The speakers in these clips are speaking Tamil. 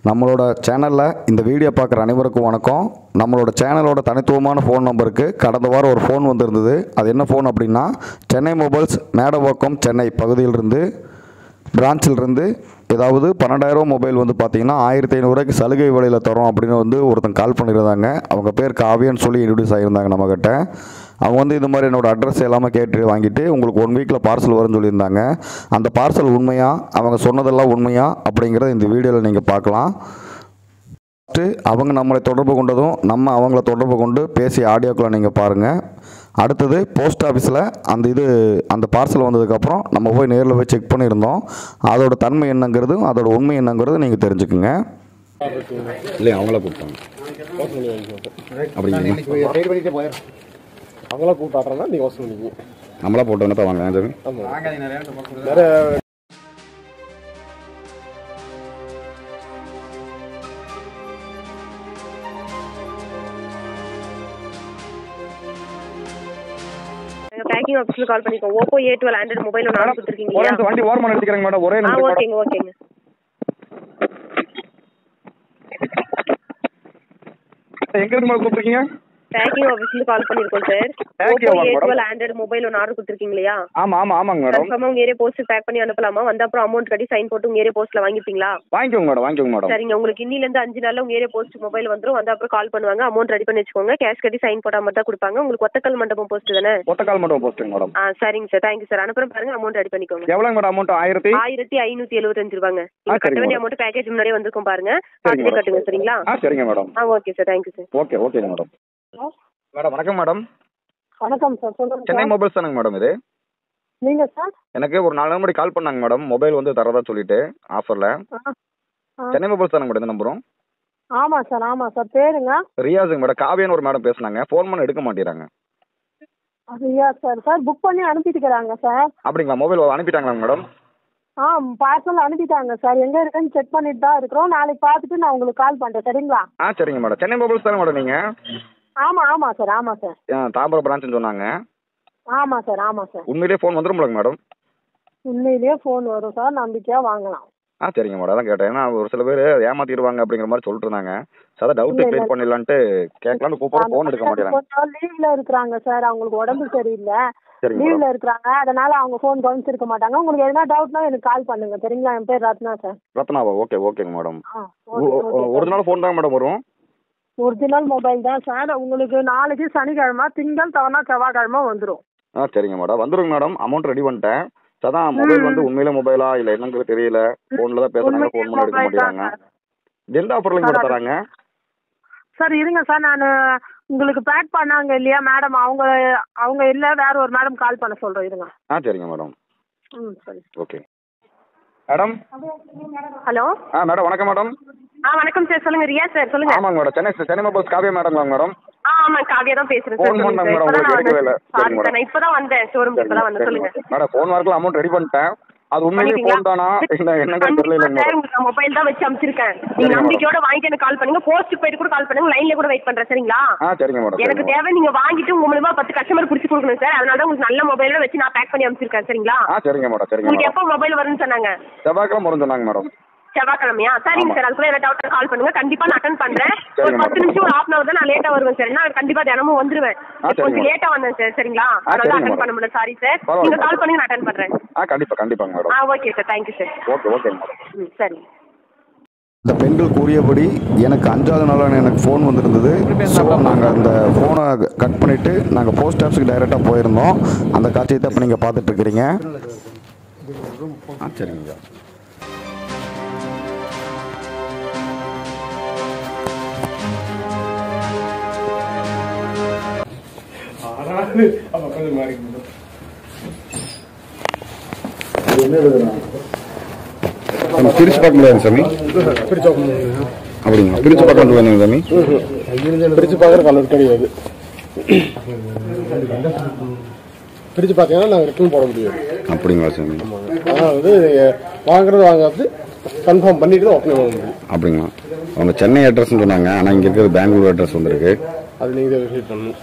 நம்மளோட சேனலில் இந்த வீடியோ பார்க்குற அனைவருக்கும் வணக்கம் நம்மளோட சேனலோட தனித்துவமான ஃபோன் நம்பருக்கு கடந்த வாரம் ஒரு ஃபோன் வந்திருந்தது அது என்ன ஃபோன் அப்படின்னா சென்னை மொபைல்ஸ் மேடவாக்கம் சென்னை பகுதியிலிருந்து பிரான்ச்சிலிருந்து ஏதாவது பன்னெண்டாயிரம் மொபைல் வந்து பார்த்தீங்கன்னா ஆயிரத்தி ஐநூறுரூவாய்க்கு சலுகை விலையில் தரோம் அப்படின்னு வந்து ஒருத்தன் கால் பண்ணியிருந்தாங்க அவங்க பேர் காவியன்னு சொல்லி இன்ட்ரடியூஸ் ஆகியிருந்தாங்க நம்மக்கிட்ட அவங்க வந்து இந்த மாதிரி என்னோட அட்ரஸ் எல்லாமே கேட்டு வாங்கிட்டு உங்களுக்கு ஒன் வீக்கில் பார்சல் வரும்னு சொல்லியிருந்தாங்க அந்த பார்சல் உண்மையா அவங்க சொன்னதெல்லாம் உண்மையா அப்படிங்கிறத இந்த வீடியோவில் நீங்கள் பார்க்கலாம் ஃபஸ்ட்டு அவங்க நம்மளை தொடர்பு கொண்டதும் நம்ம அவங்கள தொடர்பு கொண்டு பேசிய ஆடியோக்களை நீங்கள் பாருங்கள் அடுத்தது போஸ்ட் ஆஃபீஸில் அந்த இது அந்த பார்சல் வந்ததுக்கப்புறம் நம்ம போய் நேரில் போய் செக் பண்ணியிருந்தோம் அதோட தன்மை என்னங்கிறதும் அதோட உண்மை என்னங்கிறதும் நீங்கள் தெரிஞ்சுக்குங்க இல்லை அவங்கள கூப்பிட்டாங்க அப்படிங்களா ரைட் பண்ணிட்டே போயிடும் அவங்களா கூப்பிட்டாடுறா நீ யோசனை பண்ணிக்கி நம்மளா போட்டு வந்து வாங்க சாமி ஆமாம் வேற நாங்க பேக்கிங் ஆஃபீஸ்ல கால் பண்ணிருக்கோம் Oppo A twelve android mobile ஒன்று ஆர்டர் கொடுத்துருக்கீங்க ஒரே இல்லையா நிமிஷம் வண்டி ஓரமாக நிறுத்திக்கிறேங்க மேடம் ஒரே ஆ நிமிஷம் மேடம் ஓகேங்க ஓகேங்க எங்க இருந்து மேடம் கூப்பிட்டுருக்கீங்க பேக்கிங் ஆஃபீஸ்ல கால் பண்ணிருக்கோம் சார் Packing ஓப்போ ஆ, A madam? Twelve android mobile ஒன்று ஆர்டர் கொடுத்துருக்கீங்க இல்லையா ஆமா ஆமா ஆமாங்க மேடம் கன்ஃபார்மா உங்க ஏரியா போஸ்ட் பேக் பண்ணி அனுப்பலாமா வந்த அப்புறம் அமௌண்ட் கட்டி சைன் போட்டு உங்க ஏரியா போஸ்ட்ல வாங்கிப்பீங்களா வாங்கிக்கோங்க மேடம் வாங்கிக்கோங்க மேடம் சரிங்க உங்களுக்கு இன்னில இருந்து அஞ்சு நாள்ல உங்க ஏரியா போஸ்ட் மொபைல் வந்துரும் வந்த அப்புறம் கால் பண்ணுவாங்க அமௌண்ட் ரெடி பண்ணி வச்சுக்கோங்க கேஷ் கட்டி சைன் போட்டா மட்டும் தான் கொடுப்பாங்க உங்களுக்கு ஒத்தக்கல் மண்டபம் போஸ்ட் தானே ஒத்தக்கால் மட்டும் போஸ்ட்டுங்க மேடம் ஆ சரிங்க சார் தேங்க்யூ சார் அனுப்புறேன் பாருங்க அமௌண்ட் ரெடி பண்ணிக்கோங்க எவ்வளோங்க மேடம் அமௌண்ட் ஆயிரத்தி ஆயிரத்தி ஐநூத்தி எழுபத்தஞ்சு ரூபாங்க ஆ, நீங்க கட்ட சரிங்க வேண்டிய madam. அமௌண்ட் பேக்கேஜ் முன்னாடியே வந்திருக்கும் பாருங்க சரிங்க அதுலேயே கட்டுங்க சரிங்களா ஆ சரிங்க மேடம் ஆ okay sir thank you sir okay ஓகேங்க மேடம் மேடம் வணக்கம் மேடம் வணக்கம் சார் சொல்லுங்க சென்னை சார் மொபைல்ஸ் தானங்க மேடம் இது நீங்க சார் எனக்கு ஒரு நாலு நாள் முன்னாடி கால் பண்ணாங்க மேடம் மொபைல் வந்து தரதா சொல்லிட்டு ஆஃபரில் ஆ, ஆ. சென்னை மொபைல்ஸ் தானங்க மேடம் இந்த நம்பரும் ஆமா சார் ஆமா சார் பேருங்க ரியாஸுங்க மேடம் காவியான்னு ஒரு மேடம் பேசுனாங்க ஃபோன் பண்ண எடுக்க மாட்டேறாங்க ஐயா சார் சார் புக் பண்ணி அனுப்பிட்டுக்கிறாங்க சார் அப்படிங்களா மொபைல் அனுப்பிட்டாங்களா மேடம் ஆ பார்சல் அனுப்பிட்டாங்க சார் எங்க இருக்குன்னு செக் பண்ணிட்டு தான் இருக்கிறோம் நாளைக்கு பார்த்துட்டு நான் உங்களுக்கு கால் பண்றேன் சரிங்களா ஆ சரிங்க மேடம் சென்னை மொபைல்ஸ் தானே மேடம் நீங்கள் ஆமா ஆமா சார் ஆமா சார் தாம்பரம் பிரான்ச்சுன்னு சொன்னாங்க ஆமா சார் ஆமா சார் உண்மையிலேயே ஃபோன் வந்துரும்லங்க மேடம் உண்மையிலேயே ஃபோன் வரும் சார் நம்பிக்கையா வாங்கலாம் ஆ சரிங்க மேடம் அதான் கேட்டேன் ஏன்னா ஒரு சில பேர் ஏமாத்திடுவாங்க அப்படிங்கிற மாதிரி சொல்லிட்டு இருந்தாங்க ஸோ அதான் டவுட் இல்ல, இல்ல. கிளியர் பண்ணிடலான்ட்டு கேட்கலான்னு கூப்பிட ஃபோன் எடுக்க மாட்டேறாங்க கொஞ்சம் லீவ்ல இருக்கிறாங்க சார் அவங்களுக்கு உடம்பு சரியில்லை சரிங்க மேடம் லீவ்ல இருக்கிறாங்க அதனால அவங்க ஃபோன் கவனிச்சிருக்க மாட்டாங்க உங்களுக்கு எதனா டவுட்னா எனக்கு கால் பண்ணுங்க சரிங்களா என் பேர் ரத்னா சார் ரத்னாவா ஓகே ஓகேங்க மேடம் ஆ ஓகே ஓகே ஒரு நாள் ஃபோன் தான் மேடம் வரும் ஒரிஜினல் மொபைல் தான் சார் உங்களுக்கு நாளைக்கு சனிக்கிழமை திங்கள் தவணா செவ்வாய்க்கிழமை வந்துடும் ஆ சரிங்க மேடம் வந்துருங்க மேடம் அமௌண்ட் ரெடி பண்ணிட்டேன் ஸோ அதான் மொபைல் வந்து உண்மையிலே மொபைலா இல்லை என்னங்கிறது தெரியல ஃபோனில் தான் பேசுனாங்க ஃபோன் பண்ணி எடுக்க mobile தான் மாட்டேறாங்க எந்த ஆஃபர்லையும் கூட தராங்க சார் இருங்க சார் நான் உங்களுக்கு பேக் பண்ணாங்க இல்லையா மேடம் அவங்க அவங்க இல்லை வேற ஒரு மேடம் கால் பண்ண சொல்கிறேன் இருங்க ஆ சரிங்க மேடம் ம் சரி ஓகே மேடம் ஹலோ ஆ மேடம் வணக்கம் மேடம் ஆ வணக்கம் சார் சொல்லுங்க ரியா சார் சொல்லுங்க ஆமாங்க மேடம் சென்னை சென்னை மொபைல்ஸ் காவியா மேடம்ங்களா மேடம் ஆ ஆமா காவியா தான் பேசுறேன் Phone சார் சொல்லுங்க பண்ணேன் சார் madam, இப்பதான் உங்களுக்கு எடுக்கவே நான் இல்ல. வந்தேன் சாரி சரிங்க சார் நான் இப்பதான் வந்தேன் ஷோரூம் இப்பதான் வந்தேன் சொல்லுங்க மேடம் ஃபோன் வரக்குள்ள அமௌண்ட் ரெடி பண்ணிட்டேன் அது உண்மையிலேயே பண்ணிட்டீங்களா? ஃபோன் தானா இல்லை என்னங்க தெரியல கண்டிப்பா சார் உங்களுக்கு நான் மொபைல் தான் வச்சு அனுப்பிச்சிருக்கேன் நீங்க சரிங்க நம்பிக்கையோட வாங்கிட்டு எனக்கு கால் பண்ணுங்க போஸ்ட் போயிட்டு கூட கால் பண்ணுங்க லைன்ல கூட வெயிட் பண்றேன் சரிங்களா ஆ சரிங்க மேடம் எனக்கு தேவை நீங்க வாங்கிட்டு உங்க மூலமா பத்து கஸ்டமர் பிடிச்சி கொடுக்கணும் சார் அதனால தான் உங்களுக்கு நல்ல மொபைல வச்சு நான் பேக் பண்ணி அனுப்பிச்சிருக்கேன் சரிங்களா ஆ சரிங்க மேடம் சரிங்க உங்களுக்கு மேடம் எப்போ மொபைல் வரும்னு சொன்னாங்க செவ்வாய்க்கிழமை வரும் சொன்னாங்க மேடம் செவ்வாய்க்கிழமையா சரிங்க ஆமா. சார் அதுக்குள்ள என்ன டவுட் கால் பண்ணுங்க கண்டிப்பா நான் அட்டன் பண்றேன் சரிங்க ஒரு பத்து madam. நிமிஷம் ஒரு ஹாஃப் அன் அவர் தான் நான் லேட்டா வருவேன் சார் நான் கண்டிப்பா தினமும் வந்துருவேன் ஆ, இப்ப கொஞ்சம் சரிங்க லேட்டா வந்தேன் சார் சரிங்களா ஆ, அதனால சரிங்க அட்டன் madam. பண்ண முடியல சாரி சார் பரவாயில்ல நீங்க madam. கால் பண்ணி நான் அட்டன் பண்றேன் ஆ கண்டிப்பாக கண்டிப்பாங்க மேடம் ஆ okay sir thank you sir okay ஓகேங்க மேடம் ம் சரி இந்த பெண்கள் கூறியபடி எனக்கு அஞ்சாவது நாளான எனக்கு ஃபோன் வந்திருந்தது ஸோ நாங்கள் அந்த ஃபோனை கட் பண்ணிவிட்டு நாங்கள் போஸ்ட் ஆஃபீஸுக்கு டைரெக்டாக போயிருந்தோம் அந்த காட்சியை தான் இப்போ நீங்கள் பார்த்துட்ருக்கிறீங்க ஆ சரிங்க பிரித்து பார்க்க முடியாது சாமி அப்படிங்களா பிரித்து பார்க்க முடியாது சாமி பிரிச்சு பார்க்குற கலர் கிடையாது பிரிச்சு பார்த்தீங்கன்னா நாங்கள் ரிட்டர்ன் போட முடியாது அப்படிங்களா சாமி ஆனால் வந்து வாங்குறது வாங்காது கன்ஃபார்ம் பண்ணிட்டு தான் ஓப்பன் பண்ண முடியும் அப்படிங்களா அவங்க சென்னை அட்ரஸ்னு சொன்னாங்க ஆனால் இங்கே இருக்கிறது பெங்களூர் அட்ரஸ் வந்திருக்கு அது நீங்கள் தான் வெரிஃபை பண்ணணும்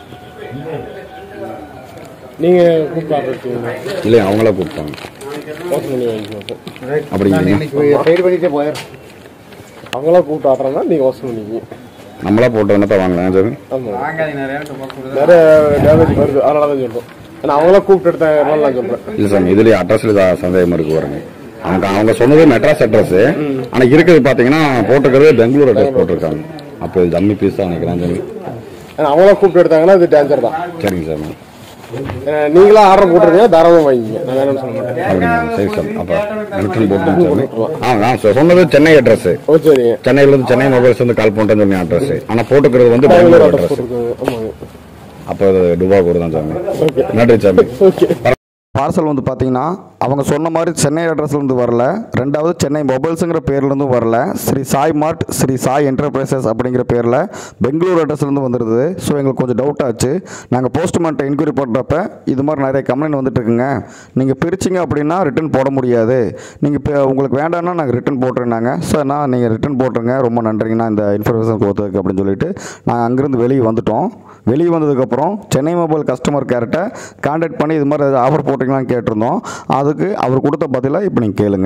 நீங்கள் கூப்பிட்டு இருக்கீங்க இல்லை அவங்களா கூப்பிட்டாங்க மோசம் பண்ணி வாங்கிக்கோங்க சார் அப்படிங்கிறீங்க சைடு பண்ணிட்டே போயிடும் அவங்களா கூப்பிட்டு ஆடுறாங்கன்னா நீங்கள் மோசம் பண்ணிக்கிங்க நம்மளா போட்டு என்னத்தை வாங்கலாம் சார் ஆமாம் நிறைய டேமேஜ் வருது அதனால தான் சொல்கிறோம் ஏன்னா அவங்களா கூப்பிட்டு எடுத்தாங்க நான் சொல்கிறேன் இல்லை சார் இதுலேயே அட்ரஸில் தான் சந்தேகமாக இருக்கு பாருங்க அவங்க அவங்க சொன்னது மெட்ராஸ் அட்ரஸ் ஆனால் இருக்கிறது பார்த்தீங்கன்னா போட்டிருக்கிறது பெங்களூர் அட்ரஸ் போட்டிருக்காங்க அப்போ இது டம்மி பீஸ் தான் நினைக்கிறேன் சார் ஏன்னா அவங்களா கூப்பிட்டு எடுத்தாங்கன்னா அது டேஞ்சர் தான் சரிங்க சார் ஏன்னா நீங்களா ஆர்டர் போட்டுருங்க தாராளமாக வாங்கிங்க நான் வேணும்னு சொல்ல மாட்டேன் அப்படிங்களா சரி சார் அப்போ ரிட்டர்ன் போட்டு ஆ நான் சொ- சொன்னது சென்னை அட்ரஸ் ஓ சரிங்க சென்னையிலேருந்து சென்னை மொபைல்ஸ் வந்து கால் பண்ணுறேன்னு சொன்னேன் அட்ரஸ் ஆனால் போட்டுக்கிறது வந்து பெங்களூர் பெங்களூர் அட்ரஸ் அட்ரஸ் போட்டுருக்காங்க ஆமாங்க அப்போ அது டுபாக்கூர் தான் சாமி ஓகே நன்றி சாமி ஓகே பார்சல் வந்து பார்த்தீங்கன்னா அவங்க சொன்ன மாதிரி சென்னை அட்ரஸ்லேருந்து வரல ரெண்டாவது சென்னை மொபைல்ஸுங்கிற பேர்லேருந்தும் வரல ஸ்ரீ சாய் மார்ட் ஸ்ரீ சாய் என்டர்பிரைசஸ் அப்படிங்கிற பேரில் பெங்களூர் அட்ரஸ்லேருந்து வந்துருது ஸோ எங்களுக்கு கொஞ்சம் டவுட் ஆச்சு நாங்கள் போஸ்ட்மேன்ட்ட என்கொயரி பண்ணுறப்ப இது மாதிரி நிறைய கம்ப்ளைண்ட் வந்துட்டு இருக்குங்க நீங்கள் பிரிச்சிங்க அப்படின்னா ரிட்டர்ன் போட முடியாது நீங்கள் இப்போ உங்களுக்கு வேண்டாம்னா நாங்கள் ரிட்டர்ன் போட்டுருந்தாங்க சார் நான் நீங்கள் ரிட்டர்ன் போட்டுருங்க ரொம்ப நன்றிங்கண்ணா இந்த இன்ஃபர்மேஷன் கொடுத்ததுக்கு அப்படின்னு சொல்லிட்டு நாங்கள் அங்கேருந்து வெளியே வந்துட்டோம் வெளியே வந்ததுக்கப்புறம் சென்னை மொபைல் கஸ்டமர் கேர்கிட்ட கான்டாக்ட் பண்ணி இது மாதிரி ஆஃபர் போட்டிங்களான்னு கேட்டிருந்தோம் அதுக்கு அவர் கொடுத்த பதிலை இப்போ நீங்கள் கேளுங்க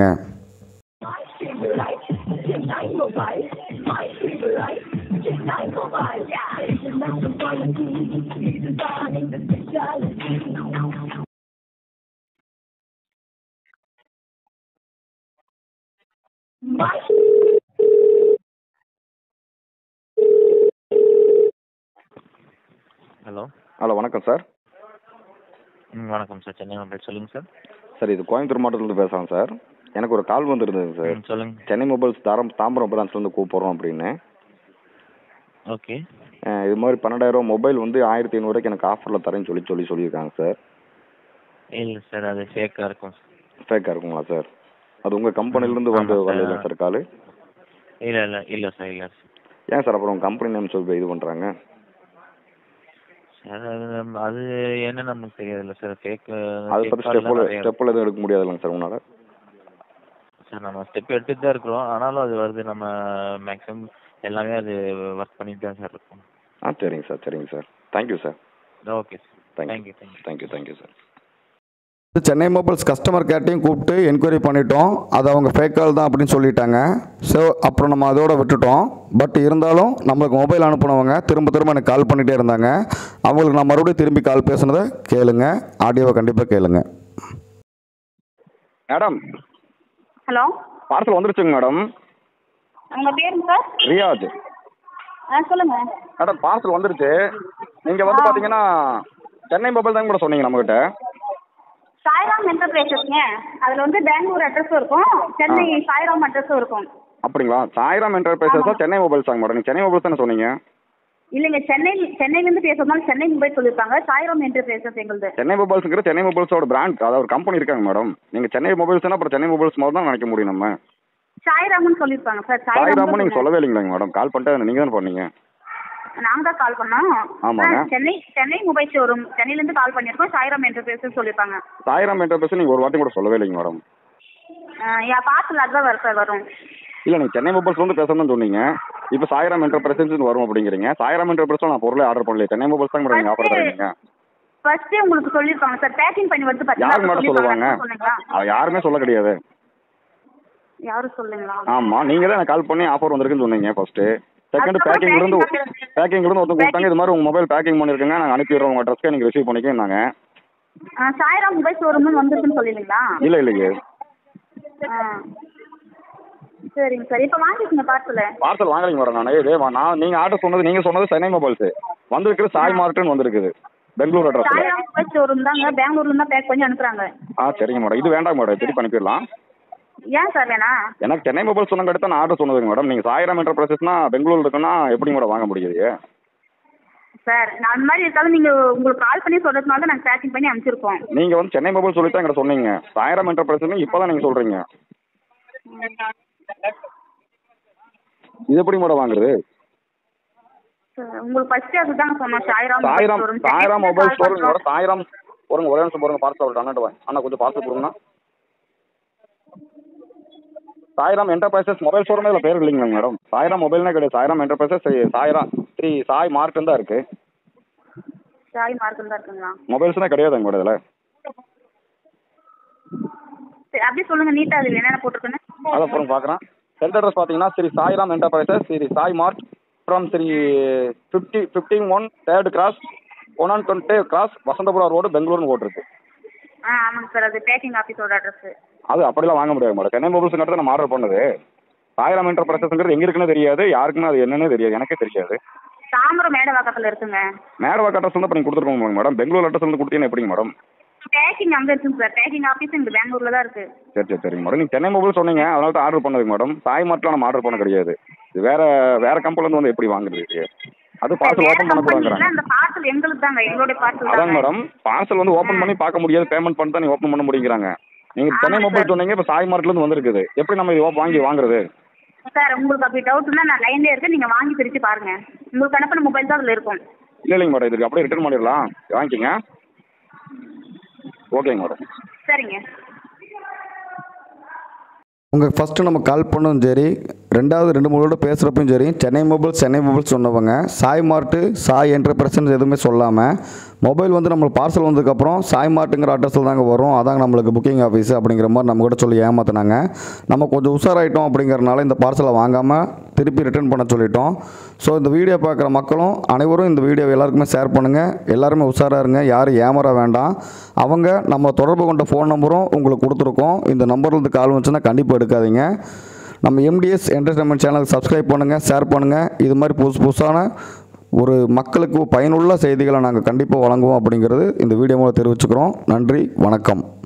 ஹலோ ஹலோ வணக்கம் சார் ம் வணக்கம் சார் சென்னை மொபைல் சொல்லுங்கள் சார் சார் இது கோயம்புத்தூர் மாவட்டத்துலேருந்து பேசுகிறேன் சார் எனக்கு ஒரு கால் வந்திருந்தது சார் ம் சொல்லுங்கள் சென்னை மொபைல்ஸ் தாரம் தாம்பரம் பிரான்ச்லேருந்து கூப்பிட்றோம் அப்படின்னு ஓகே அஹ் இது மாதிரி பன்னெண்டாயிரம் மொபைல் வந்து ஆயிரத்தி ஐநூறுக்கு எனக்கு ஆஃபரில் தரேன்னு சொல்லி சொல்லி சொல்லியிருக்காங்க சார் இல்லை சார் அது ஃபேக்காக இருக்கும் ஃபேக்காக இருக்குங்களா சார் அது உங்கள் கம்பெனிலேருந்து வந்து ஆமா சார். வரல சார் கால் இல்லை இல்லை இல்லை சார் இல்லை சார் ஏன் சார் அப்புறம் உங்கள் கம்பெனி நேம் சொல்லி இது பண்ணுறாங்க சார் அது நம்ம- அது என்ன நமக்கு தெரியாதுல்ல சார் ஃபேக் அதை பற்றி ஸ்டெப்பில் ஸ்டெப்பில் எதுவும் எடுக்க முடியாதுல்லைங்க சார் உங்களால் சார் நம்ம ஸ்டெப் எடுத்துட்டு தான் இருக்கிறோம் ஆனாலும் அது வருது நம்ம மேக்ஸிமம் எல்லாமே அது ஒர்க் பண்ணிட்டு தான் சார் இருக்கும் ஆ சரிங்க சார் சரிங்க sir thank you sir okay sir thank you thank you thank you thank you thank you sir Chennai mobiles customer கேர்ட்டையும் கூப்பிட்டு என்கொயரி பண்ணிட்டோம் அது அவங்க ஃபேக் கால் தான் அப்படின்னு சொல்லிட்டாங்க ஸோ அப்புறம் நம்ம அதோட விட்டுட்டோம் பட் இருந்தாலும் நம்மளுக்கு மொபைல் அனுப்புனவங்க திரும்ப திரும்ப எனக்கு கால் பண்ணிகிட்டே இருந்தாங்க அவங்களுக்கு நான் மறுபடியும் திரும்பி கால் பேசுனதை கேளுங்க ஆடியோவை கண்டிப்பாக கேளுங்க மேடம் ஹலோ பார்சல் வந்துருச்சுங்க மேடம் உங்க பேருங்க சார் ரியாஜ் ஆ சொல்லுங்க மேடம் பார்சல் வந்துருச்சு நீங்கள் வந்து பார்த்தீங்கன்னா சென்னை மொபைல் தான் கூட சொன்னீங்க நம்மகிட்ட சாய்ராம் என்டர்பிரைசஸ்ங்க அதுல வந்து பெங்களூர் அட்ரஸும் இருக்கும் சென்னை சாய்ராம் அட்ரஸும் இருக்கும் அப்படிங்களா சாய்ராம் என்டர்பிரைசஸா சென்னை மொபைல்ஸ் தாங்க மேடம் நீங்கள் சென்னை மொபைல்ஸ் தானே சொன்னீங்க இல்லைங்க சென்னை சென்னையில இருந்து பேசுறதுனால சென்னை மொபைல் சொல்லியிருக்காங்க சாய்ராம் என்டர்பிரைசஸ் எங்களுது சென்னை மொபைல்ஸுங்கிற சென்னை மொபைல்ஸோட பிராண்ட் அதாவது ஒரு கம்பெனி இருக்காங்க மேடம் நீங்கள் சென்னை மொபைல்ஸ்னா அப்புறம் சென்னை மொபைல்ஸ் மாதிரி தான் நினைக்க முடியும் நம்ம சாய்ராம்னு சொல்லியிருக்காங்க சார் சாய்ராமும் சாய்ராம் நீங்கள் சொல்லவே இல்லைங்களா மேடம் கால் பண்ணிட்டு நீங்கள் தானே பண்ணீங்க நாங்க தான் கால் பண்ணோம் ஆமாங்க. ஆ, சென்னை சென்னை மொபைல் ஷோரூம் சென்னையில இருந்து கால் பண்ணியிருக்கோம் சாய்ராம் என்டர்பிரைசஸ் சொல்லியிருக்காங்க சாய்ராம் என்டர்பிரைஸ் நீங்கள் ஒரு வாட்டி கூட சொல்லவே இல்லைங்க மேடம் ஆ, என் பார்சல் அதுதான் வரும் சார் வரும் இல்லை நீங்கள் சென்னை மொபைல்ஸ் வந்து பேசணும்னு சொன்னீங்க இப்போ சாய்ராம் என்டர்பிரைசஸ் வரும் அப்படிங்கிறீங்க சாய்ராம் என்டர்பிரைஸ் நான் பொருளே ஆர்டர் பண்ணல சென்னை மொபைல்ஸ் தான் மேடம் நீங்கள் ஆஃபர் தரீங்க ஃபர்ஸ்டே உங்களுக்கு சொல்லியிருக்காங்க சார் பேக்கிங் பண்ணி வந்து யாருக்கு மேடம் சொல்லுவாங்க சொன்னீங்களா அது யாருமே சொல்ல கிடையாது யாரும் சொல்லுங்களா ஆமாம் நீங்கள் தான் எனக்கு கால் பண்ணி ஆஃபர் வந்திருக்குன்னு சொன்னீங்க ஃபர்ஸ்ட்டு செகண்ட் அதுக்கப்புறம் பேக்கிங் இருந்து packing பேக்கிங் இருந்து ஒருத்தர் கொடுத்தாங்க இது மாதிரி உங்கள் மொபைல் பேக்கிங் பண்ணியிருக்கேங்க நாங்கள் அனுப்பிடுறோம் உங்கள் ட்ரெஸ்க்கே நீங்கள் ரிசீவ் பண்ணிக்கன்னாங்க ஆ, சாய்ராம் மொபைல் ஷோரூம்னு வந்திருக்குன்னு சொல்லிங்களா இல்லை இல்லைங்க ஆ சரிங்க சார் இப்போ வாங்கிக்கோங்க பார்சல் பார்சல் வாங்கலைங்க மேடம் நான் இதே வா- நான் நீங்கள் ஆர்டர் சொன்னது நீங்கள் சொன்னது சென்னை மொபைல்ஸு வந்திருக்குது சாய் மார்ட்டுன்னு வந்திருக்குது பெங்களூர் அட்ரஸில் சாய்ராம் மொபைல் ஷோரூம் தாங்க பெங்களூர்ல இருந்தா பேக் பண்ணி அனுப்புறாங்க ஆ சரிங்க மேடம் இது வேண்டாம் மேடம் திருப்பி அனுப்பிடலாம் ஏன் சார் வேணாம் எனக்கு சென்னை மொபைல் சொன்னங்க அடுத்து நான் ஆர்டர் சொன்னதுங்க மேடம் நீங்கள் சாயிரம் என்டர்பிரைசஸ்னா பெங்களூர் இருக்குன்னா எப்படி மேடம் வாங்க முடியுது சார் நான் அந்த மாதிரி இருக்காலும் நீங்க உங்களுக்கு கால் பண்ணி சொல்றதுனால தான் நாங்கள் பேக்கிங் பண்ணி அனுப்பிச்சிருக்கோம் நீங்கள் வந்து சென்னை மொபைல் சொல்லி தான் எங்கிட்ட சொன்னீங்க சாயிரம் என்டர்பிரைஸ்னு இப்போ தான் நீங்கள் சொல்கிறீங்க இது எப்படி மேடம் வாங்குறது சார், உங்களுக்கு ஃபர்ஸ்ட் அதுதாங்க சொன்னோம் Sairam mobile Sairam showroom Sairam mobile store madam Sairam போடுங்க ஒரே நிமிஷம் போடுங்க பார்சல் அவர்கிட்ட அண்ணாட்ட வாங்க அண்ணா கொஞ்சம் பார்சல் கொடுங்கண்ணா சாயிரம் என்டர்பிரைசஸ் மொபைல் ஷோரூமே இதில் பேர் இல்லைங்களா மேடம் சாயிரம் மொபைல்னே கிடையாது சாயிரம் என்டர்பிரைசஸ் சாயிரம் ஸ்ரீ சாய் மார்க்குன்னு தான் இருக்குது சாய் மார்க்கம் தான் இருக்குங்களா மொபைல்ஸ்னால் கிடையாதுங்க மேடம் இதில் சரி, அப்படியே சொல்லுங்க நீட்டா அதுல என்னென்ன போட்டிருக்குன்னு அதான் அப்புறம் பார்க்குறேன் சென்ட் அட்ரஸ் பார்த்தீங்கன்னா Shri Sairam enterprises Shri Sai mart from Shri fifty fifteen one third cross one on twenty cross Vasanthapuram road பெங்களூர்னு போட்டிருக்கு ஆ ஆமாங்க சார் அது பேக்கிங் ஆஃபீஸோட அட்ரஸ் அது அப்படிலாம் வாங்க முடியாது மேடம் சென்னை மொபைல்ஸுங்கிறது நம்ம ஆர்டர் பண்ணது சாய்ராம் என்டர்பிரைசஸ்ங்கிறது எங்கே இருக்குன்னு தெரியாது யாருக்குமே அது என்னன்னே தெரியாது எனக்கே தெரியாது தாம்பரம் மேடவாக்கத்தில் இருக்குங்க மேடவாக் அட்ரஸ் வந்து இப்போ நீங்கள் கொடுத்துருக்கோங்க மேடம் பெங்களூர் அட்ரஸ் வந்து கொடுத்தீங்கன்னா எப்படிங்க மேடம் பேக்கிங் அங்கே இருக்குங்க சார் பேக்கிங் ஆஃபீஸ் இங்கே பெங்களூரில் தான் இருக்கு சரி சரி சரிங்க மேடம் நீங்கள் சென்னை மொபைல் சொன்னீங்க அதனால தான் ஆர்டர் பண்ணதுங்க மேடம் சாய் மார்ட்லாம் நம்ம ஆர்டர் பண்ண கிடையாது இது வேற வேற கம்பெனிலேருந்து வந்து எப்படி வாங்குறது இது? அது பார்சல் வேற ஓப்பன் கம்பெனில பண்ணக்கூடாதுங்கிறாங்க அந்த பார்சல் எங்களுக்கு தாங்க எங்களுடைய பார்சல் அதாங்க தாங்க மேடம் பார்சல் வந்து ஓப்பன் பண்ணி பார்க்க முடியாது பேமெண்ட் பண்ணி தான் நீங்கள் ஓப்பன் பண்ண முடியுங்கிறாங்க நீங்கள் சென்னை ஆமா மொபைல் சார். சொன்னீங்க இப்போ சாய் மார்ட்லேருந்து வந்திருக்குது எப்படி நம்ம இது வாங்கி வாங்குறது சார் உங்களுக்கு அப்படி டவுட்னா நான் லைன்லேயே இருக்கேன் நீங்கள் வாங்கி பிரித்து பாருங்க உங்களுக்கு அனுப்பின மொபைல் தான் அதில் இருக்கும் இல்லை இல்லைங்க மேடம் இதுக்கு அப்படியே ரிட்டர்ன் பண்ணிடலாம் வாங்கிக்கோங்க ஓகேங்க மேடம் சரிங்க உங்களுக்கு ஃபஸ்ட்டு நம்ம கால் பண்ணதும் சரி ரெண்டாவது ரெண்டு மூணோட பேசுகிறப்பையும் சரி சென்னை மொபைல்ஸ் சென்னை மொபைல்ஸ் சொன்னவங்க சாய் மார்ட்டு சாய் என்டர்பிரைசன்ஸ் எதுவுமே சொல்லாமல் மொபைல் வந்து நம்மளுக்கு பார்சல் வந்ததுக்கப்புறம் சாய் மார்ட்டுங்கிற அட்ரஸில் தாங்க வரும் அதாங்க நம்மளுக்கு புக்கிங் ஆஃபீஸ் அப்படிங்கிற மாதிரி நம்ம கூட சொல்லி ஏமாற்றினாங்க நம்ம கொஞ்சம் உஷாராயிட்டோம் அப்படிங்கிறனால இந்த பார்சலை வாங்காமல் திருப்பி ரிட்டர்ன் பண்ண சொல்லிட்டோம் ஸோ இந்த வீடியோ பார்க்குற மக்களும் அனைவரும் இந்த வீடியோ எல்லாருக்குமே ஷேர் பண்ணுங்கள் எல்லாருமே உஷாராக இருங்க யாரும் ஏமாற வேண்டாம் அவங்க நம்ம தொடர்பு கொண்ட ஃபோன் நம்பரும் உங்களுக்கு கொடுத்துருக்கோம் இந்த நம்பர்லேருந்து கால் வந்துச்சுன்னா கண்டிப்பாக எடுக்காதீங்க நம்ம எம்டிஎஸ் என்டர்டைன்மெண்ட் சேனலுக்கு சப்ஸ்கிரைப் பண்ணுங்கள் ஷேர் பண்ணுங்கள் இது மாதிரி புதுசு புதுசான ஒரு மக்களுக்கு பயனுள்ள செய்திகளை நாங்கள் கண்டிப்பாக வழங்குவோம் அப்படிங்கிறது இந்த வீடியோ மூலம் தெரிவிச்சுக்கிறோம் நன்றி வணக்கம்